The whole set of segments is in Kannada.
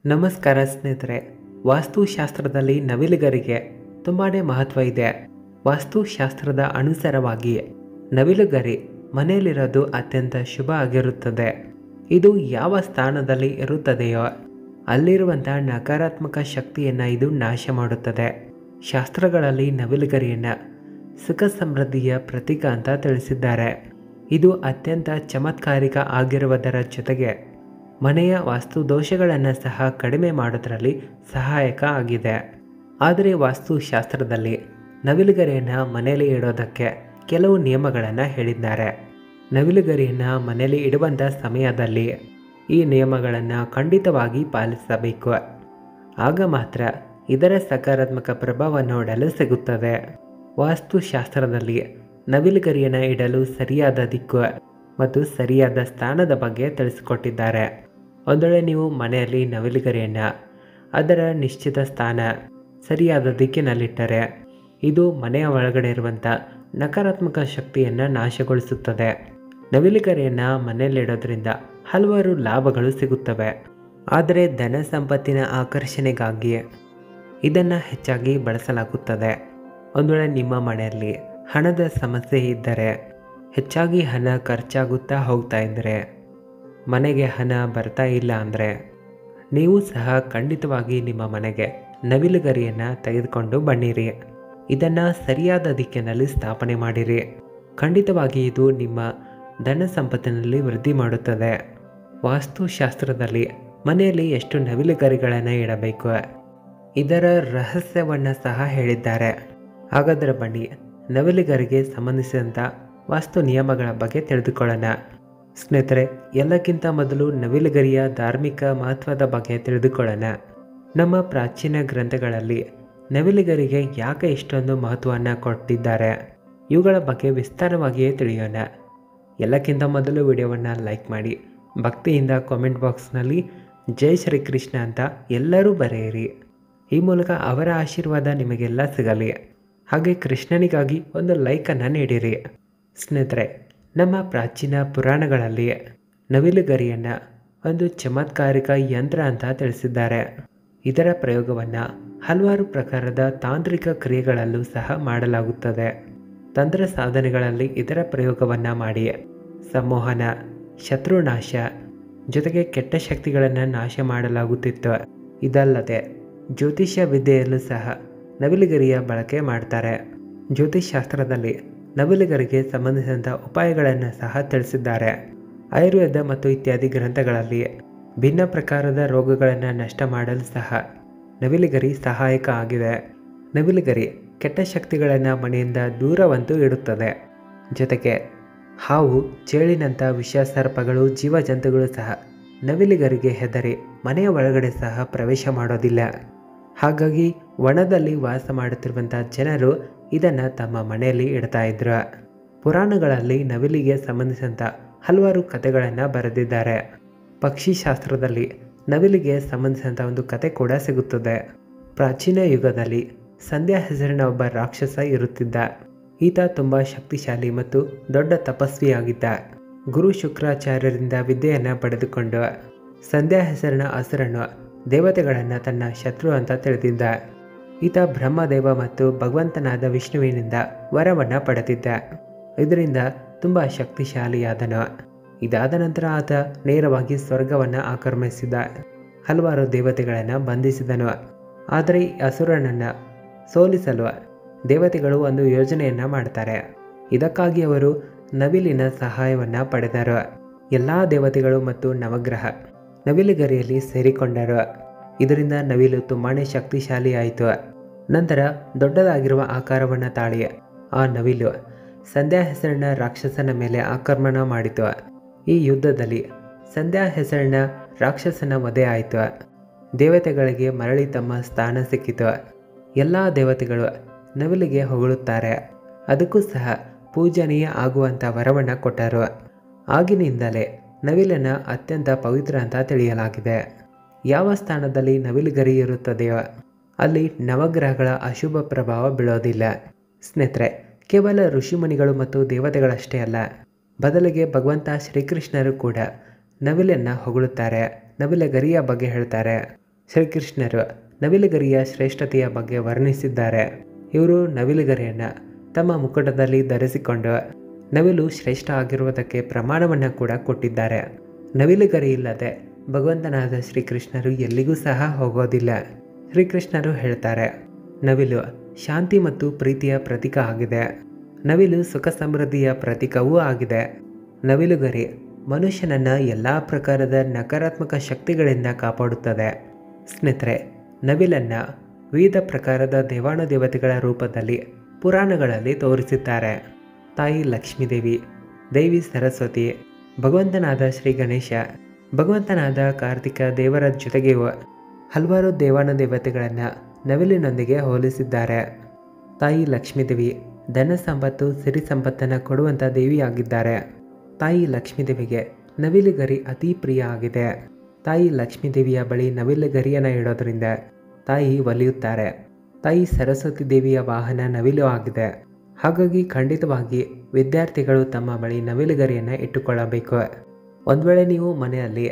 ನಮಸ್ಕಾರ ಸ್ನೇಹಿತರೆ ವಾಸ್ತುಶಾಸ್ತ್ರದಲ್ಲಿ ನವಿಲುಗರಿಗೆ ತುಂಬಾ ಮಹತ್ವ ಇದೆ ವಾಸ್ತುಶಾಸ್ತ್ರದ ಅನುಸಾರವಾಗಿ ನವಿಲುಗರಿ ಮನೆಯಲ್ಲಿರೋದು ಅತ್ಯಂತ ಶುಭ ಆಗಿರುತ್ತದೆ ಇದು ಯಾವ ಸ್ಥಾನದಲ್ಲಿ ಇರುತ್ತದೆಯೋ ಅಲ್ಲಿರುವಂಥ ನಕಾರಾತ್ಮಕ ಶಕ್ತಿಯನ್ನು ಇದು ನಾಶ ಮಾಡುತ್ತದೆ ಶಾಸ್ತ್ರಗಳಲ್ಲಿ ನವಿಲುಗರಿಯನ್ನು ಸುಖ ಸಮೃದ್ಧಿಯ ಪ್ರತೀಕ ಅಂತ ತಿಳಿಸಿದ್ದಾರೆ ಇದು ಅತ್ಯಂತ ಚಮತ್ಕಾರಿಕ ಆಗಿರುವುದರ ಜೊತೆಗೆ ಮನೆಯ ವಾಸ್ತು ದೋಷಗಳನ್ನು ಸಹ ಕಡಿಮೆ ಮಾಡೋದರಲ್ಲಿ ಸಹಾಯಕ ಆಗಿದೆ ಆದರೆ ವಾಸ್ತುಶಾಸ್ತ್ರದಲ್ಲಿ ನವಿಲುಗರಿಯನ್ನು ಮನೆಯಲ್ಲಿ ಇಡೋದಕ್ಕೆ ಕೆಲವು ನಿಯಮಗಳನ್ನು ಹೇಳಿದ್ದಾರೆ ನವಿಲುಗರಿಯನ್ನು ಮನೆಯಲ್ಲಿ ಇಡುವಂಥ ಸಮಯದಲ್ಲಿ ಈ ನಿಯಮಗಳನ್ನು ಖಂಡಿತವಾಗಿ ಪಾಲಿಸಬೇಕು ಆಗ ಮಾತ್ರ ಇದರ ಸಕಾರಾತ್ಮಕ ಪ್ರಭಾವ ನೋಡಲು ಸಿಗುತ್ತದೆ ವಾಸ್ತುಶಾಸ್ತ್ರದಲ್ಲಿ ನವಿಲುಗರಿಯನ್ನು ಇಡಲು ಸರಿಯಾದ ದಿಕ್ಕು ಮತ್ತು ಸರಿಯಾದ ಸ್ಥಾನದ ಬಗ್ಗೆ ತಿಳಿಸಿಕೊಟ್ಟಿದ್ದಾರೆ ಒಂದು ವೇಳೆ ನೀವು ಮನೆಯಲ್ಲಿ ನವಿಲುಗರಿಯನ್ನು ಅದರ ನಿಶ್ಚಿತ ಸ್ಥಾನ ಸರಿಯಾದ ದಿಕ್ಕಿನಲ್ಲಿಟ್ಟರೆ ಇದು ಮನೆಯ ಒಳಗಡೆ ಇರುವಂಥ ನಕಾರಾತ್ಮಕ ಶಕ್ತಿಯನ್ನು ನಾಶಗೊಳಿಸುತ್ತದೆ ನವಿಲುಗರಿಯನ್ನು ಮನೆಯಲ್ಲಿಡೋದ್ರಿಂದ ಹಲವಾರು ಲಾಭಗಳು ಸಿಗುತ್ತವೆ ಆದರೆ ಧನ ಸಂಪತ್ತಿನ ಆಕರ್ಷಣೆಗಾಗಿ ಇದನ್ನು ಹೆಚ್ಚಾಗಿ ಬಳಸಲಾಗುತ್ತದೆ ಒಂದು ವೇಳೆ ನಿಮ್ಮ ಮನೆಯಲ್ಲಿ ಹಣದ ಸಮಸ್ಯೆ ಇದ್ದರೆ ಹೆಚ್ಚಾಗಿ ಹಣ ಖರ್ಚಾಗುತ್ತಾ ಹೋಗ್ತಾ ಇದ್ದರೆ ಮನೆಗೆ ಹಣ ಬರ್ತಾ ಇಲ್ಲ ಅಂದರೆ ನೀವು ಸಹ ಖಂಡಿತವಾಗಿ ನಿಮ್ಮ ಮನೆಗೆ ನವಿಲುಗರಿಯನ್ನು ತೆಗೆದುಕೊಂಡು ಬನ್ನಿರಿ ಇದನ್ನು ಸರಿಯಾದ ದಿಕ್ಕಿನಲ್ಲಿ ಸ್ಥಾಪನೆ ಮಾಡಿರಿ ಖಂಡಿತವಾಗಿ ಇದು ನಿಮ್ಮ ಧನ ಸಂಪತ್ತಿನಲ್ಲಿ ವೃದ್ಧಿ ಮಾಡುತ್ತದೆ ವಾಸ್ತುಶಾಸ್ತ್ರದಲ್ಲಿ ಮನೆಯಲ್ಲಿ ಎಷ್ಟು ನವಿಲುಗರಿಗಳನ್ನು ಇಡಬೇಕು ಇದರ ರಹಸ್ಯವನ್ನು ಸಹ ಹೇಳಿದ್ದಾರೆ ಹಾಗಾದರೆ ಬನ್ನಿ ನವಿಲುಗರಿಗೆ ಸಂಬಂಧಿಸಿದಂಥ ವಾಸ್ತು ನಿಯಮಗಳ ಬಗ್ಗೆ ತಿಳಿದುಕೊಳ್ಳೋಣ ಸ್ನೇಹಿತರೆ ಎಲ್ಲಕ್ಕಿಂತ ಮೊದಲು ನವಿಲುಗರಿಯ ಧಾರ್ಮಿಕ ಮಹತ್ವದ ಬಗ್ಗೆ ತಿಳಿದುಕೊಳ್ಳೋಣ ನಮ್ಮ ಪ್ರಾಚೀನ ಗ್ರಂಥಗಳಲ್ಲಿ ನವಿಲುಗರಿಗೆ ಯಾಕೆ ಇಷ್ಟೊಂದು ಮಹತ್ವವನ್ನು ಕೊಟ್ಟಿದ್ದಾರೆ ಇವುಗಳ ಬಗ್ಗೆ ವಿಸ್ತಾರವಾಗಿಯೇ ತಿಳಿಯೋಣ ಎಲ್ಲಕ್ಕಿಂತ ಮೊದಲು ವಿಡಿಯೋವನ್ನು ಲೈಕ್ ಮಾಡಿ ಭಕ್ತಿಯಿಂದ ಕಾಮೆಂಟ್ ಬಾಕ್ಸ್ನಲ್ಲಿ ಜೈ ಶ್ರೀಕೃಷ್ಣ ಅಂತ ಎಲ್ಲರೂ ಬರೆಯಿರಿ ಈ ಮೂಲಕ ಅವರ ಆಶೀರ್ವಾದ ನಿಮಗೆಲ್ಲ ಸಿಗಲಿ ಹಾಗೆ ಕೃಷ್ಣನಿಗಾಗಿ ಒಂದು ಲೈಕನ್ನು ನೀಡಿರಿ ಸ್ನೇಹಿತರೆ ನಮ್ಮ ಪ್ರಾಚೀನ ಪುರಾಣಗಳಲ್ಲಿ ನವಿಲುಗರಿಯನ್ನು ಒಂದು ಚಮತ್ಕಾರಿಕ ಯಂತ್ರ ಅಂತ ತಿಳಿಸಿದ್ದಾರೆ ಇದರ ಪ್ರಯೋಗವನ್ನು ಹಲವಾರು ಪ್ರಕಾರದ ತಾಂತ್ರಿಕ ಕ್ರಿಯೆಗಳಲ್ಲೂ ಸಹ ಮಾಡಲಾಗುತ್ತದೆ ತಂತ್ರ ಸಾಧನೆಗಳಲ್ಲಿ ಇದರ ಪ್ರಯೋಗವನ್ನು ಮಾಡಿ ಸಂಮೋಹನ ಶತ್ರುನಾಶ ಜೊತೆಗೆ ಕೆಟ್ಟ ಶಕ್ತಿಗಳನ್ನು ನಾಶ ಮಾಡಲಾಗುತ್ತಿತ್ತು ಇದಲ್ಲದೆ ಜ್ಯೋತಿಷ್ಯ ವಿದ್ಯೆಯಲ್ಲೂ ಸಹ ನವಿಲುಗರಿಯ ಬಳಕೆ ಮಾಡ್ತಾರೆ ಜ್ಯೋತಿಷ್ಶಾಸ್ತ್ರದಲ್ಲಿ ನವಿಲುಗರಿಗೆ ಸಂಬಂಧಿಸಿದಂಥ ಉಪಾಯಗಳನ್ನು ಸಹ ತಿಳಿಸಿದ್ದಾರೆ ಆಯುರ್ವೇದ ಮತ್ತು ಇತ್ಯಾದಿ ಗ್ರಂಥಗಳಲ್ಲಿ ಭಿನ್ನ ಪ್ರಕಾರದ ರೋಗಗಳನ್ನು ನಷ್ಟ ಮಾಡಲು ಸಹ ನವಿಲುಗರಿ ಸಹಾಯಕ ಆಗಿದೆ ನವಿಲುಗರಿ ಕೆಟ್ಟ ಶಕ್ತಿಗಳನ್ನು ಮನೆಯಿಂದ ದೂರವಂತೂ ಇಡುತ್ತದೆ ಜೊತೆಗೆ ಹಾವು ಚೇಳಿನಂಥ ವಿಷ ಸರ್ಪಗಳು ಜೀವಜಂತುಗಳು ಸಹ ನವಿಲುಗರಿಗೆ ಹೆದರಿ ಮನೆಯ ಒಳಗಡೆ ಸಹ ಪ್ರವೇಶ ಮಾಡೋದಿಲ್ಲ ಹಾಗಾಗಿ ವನದಲ್ಲಿ ವಾಸ ಮಾಡುತ್ತಿರುವಂಥ ಜನರು ಇದನ್ನು ತಮ್ಮ ಮನೆಯಲ್ಲಿ ಇಡ್ತಾ ಇದ್ರು ಪುರಾಣಗಳಲ್ಲಿ ನವಿಲಿಗೆ ಸಂಬಂಧಿಸಿದಂಥ ಹಲವಾರು ಕಥೆಗಳನ್ನು ಬರೆದಿದ್ದಾರೆ ಪಕ್ಷಿಶಾಸ್ತ್ರದಲ್ಲಿ ನವಿಲಿಗೆ ಸಂಬಂಧಿಸಿದಂಥ ಒಂದು ಕತೆ ಕೂಡ ಸಿಗುತ್ತದೆ ಪ್ರಾಚೀನ ಯುಗದಲ್ಲಿ ಸಂಧ್ಯಾ ಹೆಸರಿನ ಒಬ್ಬ ರಾಕ್ಷಸ ಇರುತ್ತಿದ್ದ ಈತ ತುಂಬ ಶಕ್ತಿಶಾಲಿ ಮತ್ತು ದೊಡ್ಡ ತಪಸ್ವಿಯಾಗಿದ್ದ ಗುರು ಶುಕ್ರಾಚಾರ್ಯರಿಂದ ವಿದ್ಯೆಯನ್ನು ಪಡೆದುಕೊಂಡು ಸಂಧ್ಯಾ ಹೆಸರಿನ ಹಸುರನ್ನು ದೇವತೆಗಳನ್ನು ತನ್ನ ಶತ್ರು ಅಂತ ತಿಳಿದಿದ್ದ ಈತ ಬ್ರಹ್ಮದೇವ ಮತ್ತು ಭಗವಂತನಾದ ವಿಷ್ಣುವಿನಿಂದ ವರವನ್ನು ಪಡೆದಿದ್ದ ಇದರಿಂದ ತುಂಬ ಶಕ್ತಿಶಾಲಿಯಾದನು ಇದಾದ ನಂತರ ಆತ ನೇರವಾಗಿ ಸ್ವರ್ಗವನ್ನು ಆಕ್ರಮಿಸಿದ ಹಲವಾರು ದೇವತೆಗಳನ್ನು ಬಂಧಿಸಿದನು ಆದರೆ ಈ ಅಸುರನನ್ನು ಸೋಲಿಸಲು ದೇವತೆಗಳು ಒಂದು ಯೋಜನೆಯನ್ನು ಮಾಡ್ತಾರೆ ಇದಕ್ಕಾಗಿ ಅವರು ನವಿಲಿನ ಸಹಾಯವನ್ನು ಪಡೆದರು ಎಲ್ಲ ದೇವತೆಗಳು ಮತ್ತು ನವಗ್ರಹ ನವಿಲುಗರಿಯಲ್ಲಿ ಸೇರಿಕೊಂಡರು ಇದರಿಂದ ನವಿಲು ತುಂಬಾ ಶಕ್ತಿಶಾಲಿ ಆಯಿತು ನಂತರ ದೊಡ್ಡದಾಗಿರುವ ಆಕಾರವನ್ನು ತಾಳಿ ಆ ನವಿಲು ಸಂಧ್ಯಾ ಹೆಸರಿನ ರಾಕ್ಷಸನ ಮೇಲೆ ಆಕ್ರಮಣ ಮಾಡಿತು ಈ ಯುದ್ಧದಲ್ಲಿ ಸಂಧ್ಯಾ ಹೆಸರಿನ ರಾಕ್ಷಸನ ವಧೆ ಆಯಿತು ದೇವತೆಗಳಿಗೆ ಮರಳಿ ತಮ್ಮ ಸ್ಥಾನ ಸಿಕ್ಕಿತು ಎಲ್ಲ ದೇವತೆಗಳು ನವಿಲಿಗೆ ಹೊಗಳುತ್ತಾರೆ ಅದಕ್ಕೂ ಸಹ ಪೂಜನೀಯ ಆಗುವಂಥ ವರವನ್ನು ಕೊಟ್ಟರು ಆಗಿನಿಂದಲೇ ನವಿಲನ್ನು ಅತ್ಯಂತ ಪವಿತ್ರ ಅಂತ ತಿಳಿಯಲಾಗಿದೆ ಯಾವ ಸ್ಥಾನದಲ್ಲಿ ನವಿಲುಗರಿ ಇರುತ್ತದೆಯೋ ಅಲ್ಲಿ ನವಗ್ರಹಗಳ ಅಶುಭ ಪ್ರಭಾವ ಬೀಳೋದಿಲ್ಲ ಸ್ನೇಹಿತರೆ ಕೇವಲ ಋಷಿಮುನಿಗಳು ಮತ್ತು ದೇವತೆಗಳಷ್ಟೇ ಅಲ್ಲ ಬದಲಿಗೆ ಭಗವಂತ ಶ್ರೀಕೃಷ್ಣರು ಕೂಡ ನವಿಲನ್ನು ಹೊಗಳುತ್ತಾರೆ ನವಿಲಗರಿಯ ಬಗ್ಗೆ ಹೇಳ್ತಾರೆ ಶ್ರೀಕೃಷ್ಣರು ನವಿಲುಗರಿಯ ಶ್ರೇಷ್ಠತೆಯ ಬಗ್ಗೆ ವರ್ಣಿಸಿದ್ದಾರೆ ಇವರು ನವಿಲುಗರಿಯನ್ನು ತಮ್ಮ ಮುಕುಟದಲ್ಲಿ ಧರಿಸಿಕೊಂಡು ನವಿಲು ಶ್ರೇಷ್ಠ ಆಗಿರುವುದಕ್ಕೆ ಪ್ರಮಾಣವನ್ನು ಕೂಡ ಕೊಟ್ಟಿದ್ದಾರೆ ನವಿಲುಗರಿ ಇಲ್ಲದೆ ಭಗವಂತನಾದ ಶ್ರೀಕೃಷ್ಣರು ಎಲ್ಲಿಗೂ ಸಹ ಹೋಗೋದಿಲ್ಲ ಶ್ರೀಕೃಷ್ಣರು ಹೇಳ್ತಾರೆ ನವಿಲು ಶಾಂತಿ ಮತ್ತು ಪ್ರೀತಿಯ ಪ್ರತೀಕ ಆಗಿದೆ ನವಿಲು ಸುಖ ಸಮೃದ್ಧಿಯ ಪ್ರತೀಕವೂ ಆಗಿದೆ ನವಿಲುಗರಿ ಮನುಷ್ಯನನ್ನ ಎಲ್ಲ ಪ್ರಕಾರದ ನಕಾರಾತ್ಮಕ ಶಕ್ತಿಗಳಿಂದ ಕಾಪಾಡುತ್ತದೆ ಸ್ನೇಹಿತರೆ ನವಿಲನ್ನ ವಿವಿಧ ಪ್ರಕಾರದ ದೇವಾನುದೇವತೆಗಳ ರೂಪದಲ್ಲಿ ಪುರಾಣಗಳಲ್ಲಿ ತೋರಿಸಿದ್ದಾರೆ ತಾಯಿ ಲಕ್ಷ್ಮೀದೇವಿ ದೇವಿ ಸರಸ್ವತಿ ಭಗವಂತನಾದ ಶ್ರೀ ಗಣೇಶ ಭಗವಂತನಾದ ಕಾರ್ತಿಕ ದೇವರ ಜೊತೆಗೆಯೂ ಹಲವಾರು ದೇವಾನುದೇವತೆಗಳನ್ನು ನವಿಲಿನೊಂದಿಗೆ ಹೋಲಿಸಿದ್ದಾರೆ ತಾಯಿ ಲಕ್ಷ್ಮೀದೇವಿ ಧನ ಸಂಪತ್ತು ಸಿರಿ ಸಂಪತ್ತನ್ನು ಕೊಡುವಂಥ ದೇವಿಯಾಗಿದ್ದಾರೆ ತಾಯಿ ಲಕ್ಷ್ಮೀದೇವಿಗೆ ನವಿಲುಗರಿ ಅತಿ ಪ್ರಿಯ ಆಗಿದೆ ತಾಯಿ ಲಕ್ಷ್ಮೀದೇವಿಯ ಬಳಿ ನವಿಲುಗರಿಯನ್ನು ಇಡೋದ್ರಿಂದ ತಾಯಿ ಒಲಿಯುತ್ತಾರೆ ತಾಯಿ ಸರಸ್ವತಿ ದೇವಿಯ ವಾಹನ ನವಿಲು ಆಗಿದೆ ಹಾಗಾಗಿ ಖಂಡಿತವಾಗಿ ವಿದ್ಯಾರ್ಥಿಗಳು ತಮ್ಮ ಬಳಿ ನವಿಲುಗರಿಯನ್ನು ಇಟ್ಟುಕೊಳ್ಳಬೇಕು ಒಂದು ವೇಳೆ ನೀವು ಮನೆಯಲ್ಲಿ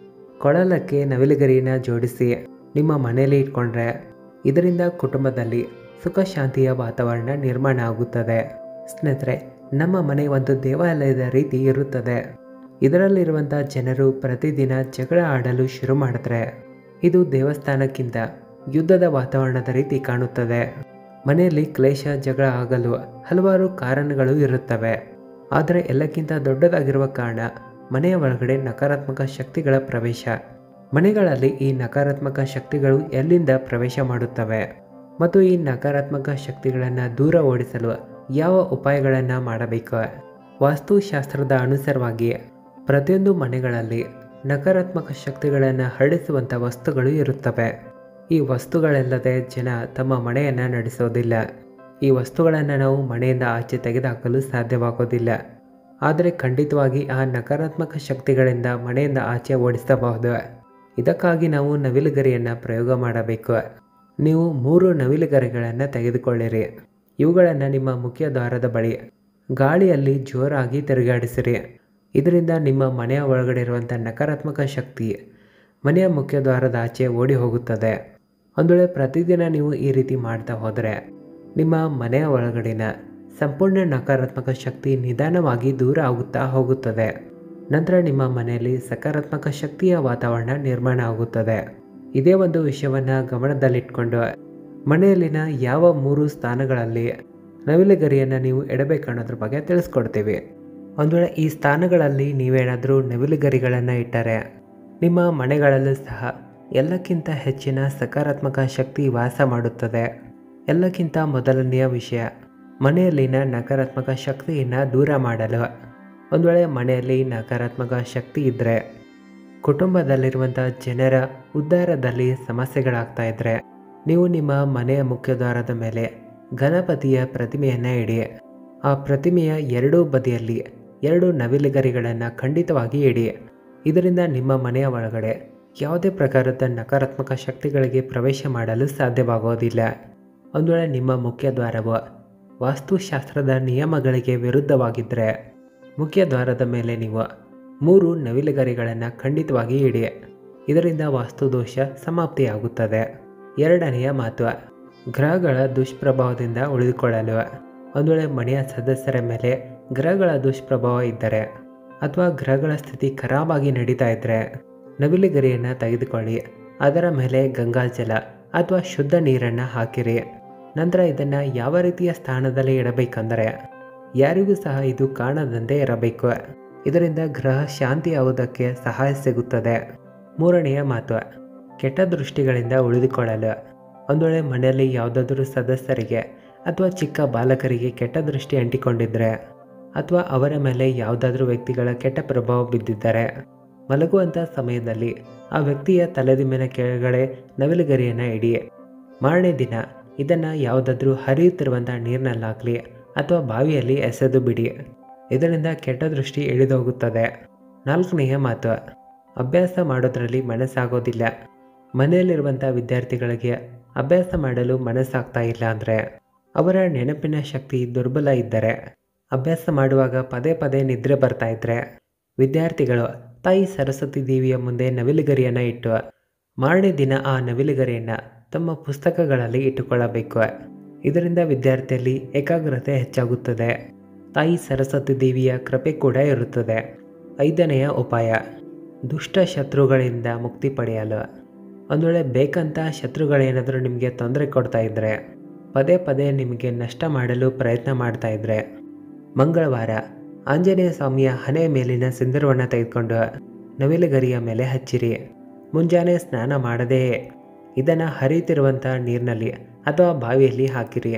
ಕೊಳಲಕ್ಕೆ ನವಿಲುಗರಿಯನ್ನು ಜೋಡಿಸಿ ನಿಮ್ಮ ಮನೆಯಲ್ಲಿ ಇಟ್ಕೊಂಡ್ರೆ ಇದರಿಂದ ಕುಟುಂಬದಲ್ಲಿ ಸುಖ ಶಾಂತಿಯ ವಾತಾವರಣ ನಿರ್ಮಾಣ ಆಗುತ್ತದೆ ಸ್ನೇಹಿತರೆ ನಮ್ಮ ಮನೆ ಒಂದು ದೇವಾಲಯದ ರೀತಿ ಇರುತ್ತದೆ ಇದರಲ್ಲಿರುವಂಥ ಜನರು ಪ್ರತಿದಿನ ಜಗಳ ಆಡಲು ಶುರು ಮಾಡಿದ್ರೆ ಇದು ದೇವಸ್ಥಾನಕ್ಕಿಂತ ಯುದ್ಧದ ವಾತಾವರಣದ ರೀತಿ ಕಾಣುತ್ತದೆ ಮನೆಯಲ್ಲಿ ಕ್ಲೇಶ ಜಗಳ ಆಗಲು ಹಲವಾರು ಕಾರಣಗಳು ಇರುತ್ತವೆ ಆದರೆ ಎಲ್ಲಕ್ಕಿಂತ ದೊಡ್ಡದಾಗಿರುವ ಕಾರಣ ಮನೆಯ ಒಳಗಡೆ ನಕಾರಾತ್ಮಕ ಶಕ್ತಿಗಳ ಪ್ರವೇಶ ಮನೆಗಳಲ್ಲಿ ಈ ನಕಾರಾತ್ಮಕ ಶಕ್ತಿಗಳು ಎಲ್ಲಿಂದ ಪ್ರವೇಶ ಮಾಡುತ್ತವೆ ಮತ್ತು ಈ ನಕಾರಾತ್ಮಕ ಶಕ್ತಿಗಳನ್ನು ದೂರ ಓಡಿಸಲು ಯಾವ ಉಪಾಯಗಳನ್ನು ಮಾಡಬೇಕು ವಾಸ್ತುಶಾಸ್ತ್ರದ ಅನುಸಾರವಾಗಿ ಪ್ರತಿಯೊಂದು ಮನೆಗಳಲ್ಲಿ ನಕಾರಾತ್ಮಕ ಶಕ್ತಿಗಳನ್ನು ಹರಡಿಸುವಂಥ ವಸ್ತುಗಳು ಇರುತ್ತವೆ ಈ ವಸ್ತುಗಳೆಲ್ಲದೆ ಜನ ತಮ್ಮ ಮನೆಯನ್ನು ನಡೆಸೋದಿಲ್ಲ ಈ ವಸ್ತುಗಳನ್ನು ನಾವು ಮನೆಯಿಂದ ಆಚೆ ತೆಗೆದುಹಾಕಲು ಸಾಧ್ಯವಾಗೋದಿಲ್ಲ ಆದರೆ ಖಂಡಿತವಾಗಿ ಆ ನಕಾರಾತ್ಮಕ ಶಕ್ತಿಗಳಿಂದ ಮನೆಯಿಂದ ಆಚೆ ಓಡಿಸಬಹುದು ಇದಕ್ಕಾಗಿ ನಾವು ನವಿಲುಗರಿಯನ್ನು ಪ್ರಯೋಗ ಮಾಡಬೇಕು ನೀವು ಮೂರು ನವಿಲುಗರಿಗಳನ್ನು ತೆಗೆದುಕೊಳ್ಳಿರಿ ಇವುಗಳನ್ನು ನಿಮ್ಮ ಮುಖ್ಯ ದ್ವಾರದ ಬಳಿ ಗಾಳಿಯಲ್ಲಿ ಜೋರಾಗಿ ತಿರುಗಾಡಿಸಿರಿ ಇದರಿಂದ ನಿಮ್ಮ ಮನೆಯ ಒಳಗಡೆ ಇರುವಂಥ ನಕಾರಾತ್ಮಕ ಶಕ್ತಿ ಮನೆಯ ಮುಖ್ಯ ದ್ವಾರದ ಆಚೆ ಓಡಿ ಹೋಗುತ್ತದೆ ಒಂದು ವೇಳೆ ಪ್ರತಿದಿನ ನೀವು ಈ ರೀತಿ ಮಾಡ್ತಾ ಹೋದರೆ ನಿಮ್ಮ ಮನೆಯ ಒಳಗಡಿನ ಸಂಪೂರ್ಣ ನಕಾರಾತ್ಮಕ ಶಕ್ತಿ ನಿಧಾನವಾಗಿ ದೂರ ಆಗುತ್ತಾ ಹೋಗುತ್ತದೆ ನಂತರ ನಿಮ್ಮ ಮನೆಯಲ್ಲಿ ಸಕಾರಾತ್ಮಕ ಶಕ್ತಿಯ ವಾತಾವರಣ ನಿರ್ಮಾಣ ಆಗುತ್ತದೆ ಇದೇ ಒಂದು ವಿಷಯವನ್ನು ಗಮನದಲ್ಲಿಟ್ಕೊಂಡು ಮನೆಯಲ್ಲಿನ ಯಾವ ಮೂರು ಸ್ಥಾನಗಳಲ್ಲಿ ನವಿಲುಗರಿಯನ್ನು ನೀವು ಇಡಬೇಕನ್ನೋದ್ರ ಬಗ್ಗೆ ತಿಳಿಸ್ಕೊಡ್ತೀವಿ ಒಂದು ವೇಳೆ ಈ ಸ್ಥಾನಗಳಲ್ಲಿ ನೀವೇನಾದರೂ ನವಿಲುಗರಿಗಳನ್ನು ಇಟ್ಟರೆ ನಿಮ್ಮ ಮನೆಗಳಲ್ಲೂ ಸಹ ಎಲ್ಲಕ್ಕಿಂತ ಹೆಚ್ಚಿನ ಸಕಾರಾತ್ಮಕ ಶಕ್ತಿ ವಾಸ ಮಾಡುತ್ತದೆ ಎಲ್ಲಕ್ಕಿಂತ ಮೊದಲನೆಯ ವಿಷಯ ಮನೆಯಲ್ಲಿನ ನಕಾರಾತ್ಮಕ ಶಕ್ತಿಯನ್ನು ದೂರ ಮಾಡಲು ಒಂದು ವೇಳೆ ಮನೆಯಲ್ಲಿ ನಕಾರಾತ್ಮಕ ಶಕ್ತಿ ಇದ್ದರೆ ಕುಟುಂಬದಲ್ಲಿರುವಂಥ ಜನರ ಉದ್ಧಾರದಲ್ಲಿ ಸಮಸ್ಯೆಗಳಾಗ್ತಾ ಇದ್ದರೆ ನೀವು ನಿಮ್ಮ ಮನೆಯ ಮುಖ್ಯದ್ವಾರದ ಮೇಲೆ ಗಣಪತಿಯ ಪ್ರತಿಮೆಯನ್ನು ಇಡಿ ಆ ಪ್ರತಿಮೆಯ ಎರಡೂ ಬದಿಯಲ್ಲಿ ಎರಡು ನವಿಲುಗರಿಗಳನ್ನು ಖಂಡಿತವಾಗಿ ಇಡಿ ಇದರಿಂದ ನಿಮ್ಮ ಮನೆಯ ಒಳಗಡೆ ಯಾವುದೇ ಪ್ರಕಾರದ ನಕಾರಾತ್ಮಕ ಶಕ್ತಿಗಳಿಗೆ ಪ್ರವೇಶ ಮಾಡಲು ಸಾಧ್ಯವಾಗೋದಿಲ್ಲ ಒಂದು ವೇಳೆ ನಿಮ್ಮ ಮುಖ್ಯ ದ್ವಾರವು ವಾಸ್ತುಶಾಸ್ತ್ರದ ನಿಯಮಗಳಿಗೆ ವಿರುದ್ಧವಾಗಿದ್ದರೆ ಮುಖ್ಯ ದ್ವಾರದ ಮೇಲೆ ನೀವು ಮೂರು ನವಿಲುಗರಿಗಳನ್ನು ಖಂಡಿತವಾಗಿ ಇಡಿ ಇದರಿಂದ ವಾಸ್ತುದೋಷ ಸಮಾಪ್ತಿಯಾಗುತ್ತದೆ ಎರಡನೆಯ ಮಾತು ಗ್ರಹಗಳ ದುಷ್ಪ್ರಭಾವದಿಂದ ಉಳಿದುಕೊಳ್ಳಲು ಒಂದು ವೇಳೆ ಮನೆಯ ಸದಸ್ಯರ ಮೇಲೆ ಗ್ರಹಗಳ ದುಷ್ಪ್ರಭಾವ ಇದ್ದರೆ ಅಥವಾ ಗ್ರಹಗಳ ಸ್ಥಿತಿ ಖರಾಬಾಗಿ ನಡೀತಾ ಇದ್ದರೆ ನವಿಲುಗರಿಯನ್ನು ತೆಗೆದುಕೊಳ್ಳಿ ಅದರ ಮೇಲೆ ಗಂಗಾಜಲ ಅಥವಾ ಶುದ್ಧ ನೀರನ್ನು ಹಾಕಿರಿ ನಂತರ ಇದನ್ನು ಯಾವ ರೀತಿಯ ಸ್ಥಾನದಲ್ಲಿ ಇಡಬೇಕಂದರೆ ಯಾರಿಗೂ ಸಹ ಇದು ಕಾಣದಂತೆ ಇರಬೇಕು ಇದರಿಂದ ಗ್ರಹ ಶಾಂತಿಯಾಗುವುದಕ್ಕೆ ಸಹಾಯ ಸಿಗುತ್ತದೆ ಮೂರನೆಯ ಮಾತು ಕೆಟ್ಟ ದೃಷ್ಟಿಗಳಿಂದ ಉಳಿದುಕೊಳ್ಳಲು ಒಂದು ವೇಳೆ ಮನೆಯಲ್ಲಿ ಯಾವುದಾದ್ರೂ ಸದಸ್ಯರಿಗೆ ಅಥವಾ ಚಿಕ್ಕ ಬಾಲಕರಿಗೆ ಕೆಟ್ಟ ದೃಷ್ಟಿ ಅಂಟಿಕೊಂಡಿದ್ದರೆ ಅಥವಾ ಅವರ ಮೇಲೆ ಯಾವುದಾದ್ರೂ ವ್ಯಕ್ತಿಗಳ ಕೆಟ್ಟ ಪ್ರಭಾವ ಬಿದ್ದಿದ್ದರೆ ಮಲಗುವಂಥ ಸಮಯದಲ್ಲಿ ಆ ವ್ಯಕ್ತಿಯ ತಲೆದಿಮ್ಮಿನ ಕೆಳಗಡೆ ನವಿಲುಗರಿಯನ್ನು ಇಡಿ ಮಾರನೇ ದಿನ ಇದನ್ನು ಯಾವುದಾದ್ರೂ ಹರಿಯುತ್ತಿರುವಂಥ ನೀರಿನಲ್ಲಾಗಲಿ ಅಥವಾ ಬಾವಿಯಲ್ಲಿ ಎಸೆದು ಬಿಡಿ ಇದರಿಂದ ಕೆಟ್ಟ ದೃಷ್ಟಿ ಇಳಿದೋಗುತ್ತದೆ ನಾಲ್ಕನೆಯ ಮಾತು ಅಭ್ಯಾಸ ಮಾಡೋದ್ರಲ್ಲಿ ಮನಸ್ಸಾಗೋದಿಲ್ಲ ಮನೆಯಲ್ಲಿರುವಂಥ ವಿದ್ಯಾರ್ಥಿಗಳಿಗೆ ಅಭ್ಯಾಸ ಮಾಡಲು ಮನಸ್ಸಾಗ್ತಾ ಇಲ್ಲ ಅಂದರೆ ಅವರ ನೆನಪಿನ ಶಕ್ತಿ ದುರ್ಬಲ ಇದ್ದರೆ ಅಭ್ಯಾಸ ಮಾಡುವಾಗ ಪದೇ ಪದೇ ನಿದ್ರೆ ಬರ್ತಾ ಇದ್ದರೆ ವಿದ್ಯಾರ್ಥಿಗಳು ತಾಯಿ ಸರಸ್ವತಿ ದೇವಿಯ ಮುಂದೆ ನವಿಲುಗರಿಯನ್ನು ಇಟ್ಟು ಮಾರನೇ ದಿನ ಆ ನವಿಲುಗರಿಯನ್ನು ತಮ್ಮ ಪುಸ್ತಕಗಳಲ್ಲಿ ಇಟ್ಟುಕೊಳ್ಳಬೇಕು ಇದರಿಂದ ವಿದ್ಯಾರ್ಥಿಯಲ್ಲಿ ಏಕಾಗ್ರತೆ ಹೆಚ್ಚಾಗುತ್ತದೆ ತಾಯಿ ಸರಸ್ವತಿ ದೇವಿಯ ಕೃಪೆ ಕೂಡ ಇರುತ್ತದೆ ಐದನೆಯ ಉಪಾಯ ದುಷ್ಟ ಶತ್ರುಗಳಿಂದ ಮುಕ್ತಿ ಪಡೆಯಲು ಒಂದು ವೇಳೆ ಬೇಕಂತ ಶತ್ರುಗಳೇನಾದರೂ ನಿಮಗೆ ತೊಂದರೆ ಕೊಡ್ತಾ ಇದ್ದರೆ ಪದೇ ಪದೇ ನಿಮಗೆ ನಷ್ಟ ಮಾಡಲು ಪ್ರಯತ್ನ ಮಾಡ್ತಾ ಇದ್ದರೆ ಮಂಗಳವಾರ ಆಂಜನೇಯ ಸ್ವಾಮಿಯ ಹಣೆಯ ಮೇಲಿನ ಸಿಂಧೂರವನ್ನು ತೆಗೆದುಕೊಂಡು ನವಿಲುಗರಿಯ ಮೇಲೆ ಹಚ್ಚಿರಿ ಮುಂಜಾನೆ ಸ್ನಾನ ಮಾಡದೇ ಇದನ್ನು ಹರಿಯುತ್ತಿರುವಂಥ ನೀರಿನಲ್ಲಿ ಅಥವಾ ಬಾವಿಯಲ್ಲಿ ಹಾಕಿರಿ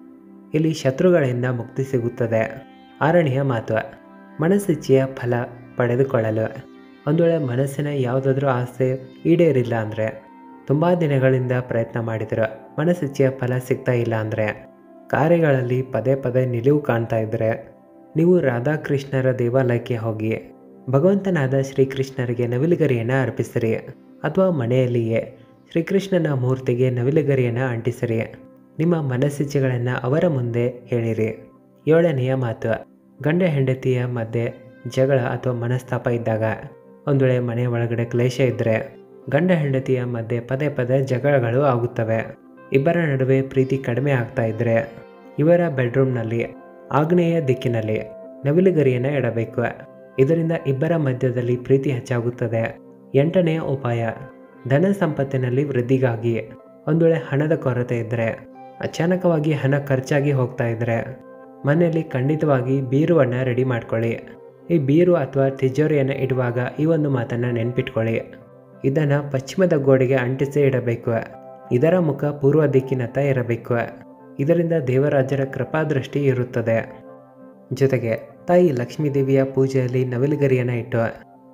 ಇಲ್ಲಿ ಶತ್ರುಗಳಿಂದ ಮುಕ್ತಿ ಸಿಗುತ್ತದೆ ಆರನೆಯ ಮಾತು ಮನಸ್ಸಿಚ್ಛೆಯ ಫಲ ಪಡೆದುಕೊಳ್ಳಲು ಒಂದು ವೇಳೆ ಮನಸ್ಸಿನ ಯಾವುದಾದ್ರೂ ಆಸೆ ಈಡೇರಿಲ್ಲ ಅಂದರೆ ತುಂಬ ದಿನಗಳಿಂದ ಪ್ರಯತ್ನ ಮಾಡಿದ್ರು ಮನಸ್ಸಿಚ್ಛೆಯ ಫಲ ಸಿಗ್ತಾ ಇಲ್ಲ ಅಂದರೆ ಕಾರ್ಯಗಳಲ್ಲಿ ಪದೇ ಪದೇ ನಿಲುವು ಕಾಣ್ತಾ ಇದ್ದರೆ ನೀವು ರಾಧಾಕೃಷ್ಣರ ದೇವಾಲಯಕ್ಕೆ ಹೋಗಿ ಭಗವಂತನಾದ ಶ್ರೀಕೃಷ್ಣರಿಗೆ ನವಿಲುಗರಿಯನ್ನು ಅರ್ಪಿಸಿರಿ ಅಥವಾ ಮನೆಯಲ್ಲಿಯೇ ಶ್ರೀಕೃಷ್ಣನ ಮೂರ್ತಿಗೆ ನವಿಲುಗರಿಯನ್ನು ಅಂಟಿಸಿರಿ ನಿಮ್ಮ ಮನಸ್ಸಿಚ್ಛೆಗಳನ್ನು ಅವರ ಮುಂದೆ ಹೇಳಿರಿ ಏಳನೆಯ ಮಾತು ಗಂಡ ಹೆಂಡತಿಯ ಮಧ್ಯೆ ಜಗಳ ಅಥವಾ ಮನಸ್ತಾಪ ಇದ್ದಾಗ ಒಂದು ವೇಳೆ ಮನೆಯ ಒಳಗಡೆ ಕ್ಲೇಶ ಇದ್ದರೆ ಗಂಡ ಹೆಂಡತಿಯ ಮಧ್ಯೆ ಪದೇ ಪದೇ ಜಗಳಗಳು ಆಗುತ್ತವೆ ಇಬ್ಬರ ನಡುವೆ ಪ್ರೀತಿ ಕಡಿಮೆ ಆಗ್ತಾ ಇದ್ದರೆ ಇವರ ಬೆಡ್ರೂಮ್ನಲ್ಲಿ ಆಗ್ನೇಯ ದಿಕ್ಕಿನಲ್ಲಿ ನವಿಲುಗರಿಯನ್ನು ಇಡಬೇಕು ಇದರಿಂದ ಇಬ್ಬರ ಮಧ್ಯದಲ್ಲಿ ಪ್ರೀತಿ ಹೆಚ್ಚಾಗುತ್ತದೆ ಎಂಟನೆಯ ಉಪಾಯ ಧನ ಸಂಪತ್ತಿನಲ್ಲಿ ವೃದ್ಧಿಗಾಗಿ ಒಂದು ವೇಳೆ ಹಣದ ಕೊರತೆ ಇದ್ದರೆ ಅಚಾನಕವಾಗಿ ಹಣ ಖರ್ಚಾಗಿ ಹೋಗ್ತಾ ಇದ್ದರೆ ಮನೆಯಲ್ಲಿ ಖಂಡಿತವಾಗಿ ಬೀರುವನ್ನು ರೆಡಿ ಮಾಡ್ಕೊಳ್ಳಿ ಈ ಬೀರು ಅಥವಾ ತಿಜೋರಿಯನ್ನು ಇಡುವಾಗ ಈ ಒಂದು ಮಾತನ್ನು ನೆನ್ಪಿಟ್ಕೊಳ್ಳಿ ಇದನ್ನು ಪಶ್ಚಿಮದ ಗೋಡೆಗೆ ಅಂಟಿಸಿ ಇಡಬೇಕು ಇದರ ಮುಖ ಪೂರ್ವ ದಿಕ್ಕಿನತ್ತ ಇರಬೇಕು ಇದರಿಂದ ದೇವರಾಜರ ಕೃಪಾದೃಷ್ಟಿ ಇರುತ್ತದೆ ಜೊತೆಗೆ ತಾಯಿ ಲಕ್ಷ್ಮೀದೇವಿಯ ಪೂಜೆಯಲ್ಲಿ ನವಿಲುಗರಿಯನ್ನು ಇಟ್ಟು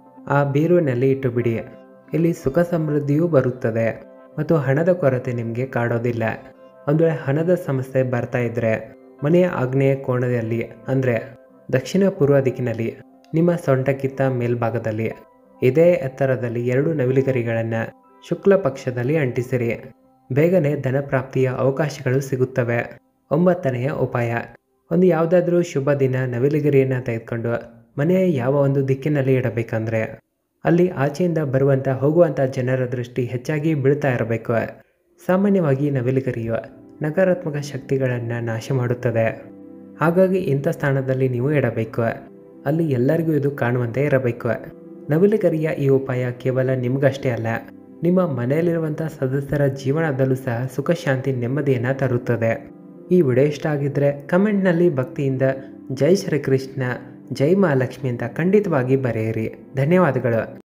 ಆ ಬೀರುವಿನಲ್ಲಿ ಇಟ್ಟು ಬಿಡಿ ಇಲ್ಲಿ ಸುಖ ಸಮೃದ್ಧಿಯೂ ಬರುತ್ತದೆ ಮತ್ತು ಹಣದ ಕೊರತೆ ನಿಮಗೆ ಕಾಡೋದಿಲ್ಲ ಒಂದು ವೇಳೆ ಹಣದ ಸಮಸ್ಯೆ ಬರ್ತಾ ಇದ್ದರೆ ಮನೆಯ ಆಗ್ನೇಯ ಕೋಣದಲ್ಲಿ ಅಂದರೆ ದಕ್ಷಿಣ ಪೂರ್ವ ದಿಕ್ಕಿನಲ್ಲಿ ನಿಮ್ಮ ಸೊಂಟಕ್ಕಿಂತ ಮೇಲ್ಭಾಗದಲ್ಲಿ ಇದೇ ಎತ್ತರದಲ್ಲಿ ಎರಡು ನವಿಲುಗರಿಗಳನ್ನು ಶುಕ್ಲ ಪಕ್ಷದಲ್ಲಿ ಅಂಟಿಸಿರಿ ಬೇಗನೆ ಧನಪ್ರಾಪ್ತಿಯ ಅವಕಾಶಗಳು ಸಿಗುತ್ತವೆ ಒಂಬತ್ತನೆಯ ಉಪಾಯ ಒಂದು ಯಾವುದಾದ್ರೂ ಶುಭ ದಿನ ನವಿಲುಗರಿಯನ್ನು ತೆಗೆದುಕೊಂಡು ಮನೆಯ ಯಾವ ಒಂದು ದಿಕ್ಕಿನಲ್ಲಿ ಇಡಬೇಕಂದ್ರೆ ಅಲ್ಲಿ ಆಚೆಯಿಂದ ಬರುವಂಥ ಹೋಗುವಂಥ ಜನರ ದೃಷ್ಟಿ ಹೆಚ್ಚಾಗಿ ಬೀಳ್ತಾ ಇರಬೇಕು ಸಾಮಾನ್ಯವಾಗಿ ನವಿಲುಗರಿಯು ನಕಾರಾತ್ಮಕ ಶಕ್ತಿಗಳನ್ನು ನಾಶ ಮಾಡುತ್ತದೆ ಹಾಗಾಗಿ ಇಂಥ ಸ್ಥಾನದಲ್ಲಿ ನೀವು ಇಡಬೇಕು ಅಲ್ಲಿ ಎಲ್ಲರಿಗೂ ಇದು ಕಾಣುವಂತೆ ಇರಬೇಕು ನವಿಲುಗರಿಯ ಈ ಉಪಾಯ ಕೇವಲ ನಿಮಗಷ್ಟೇ ಅಲ್ಲ ನಿಮ್ಮ ಮನೆಯಲ್ಲಿರುವಂಥ ಸದಸ್ಯರ ಜೀವನದಲ್ಲೂ ಸಹ ಸುಖ ಶಾಂತಿ ನೆಮ್ಮದಿಯನ್ನು ತರುತ್ತದೆ ಈ ವಿಡಿಯೋ ಇಷ್ಟ ಆಗಿದ್ದರೆ ಕಮೆಂಟ್ನಲ್ಲಿ ಭಕ್ತಿಯಿಂದ ಜೈ ಶ್ರೀಕೃಷ್ಣ ಜೈ ಮಹಾಲಕ್ಷ್ಮಿ ಅಂತ ಖಂಡಿತವಾಗಿ ಬರೆಯಿರಿ ಧನ್ಯವಾದಗಳು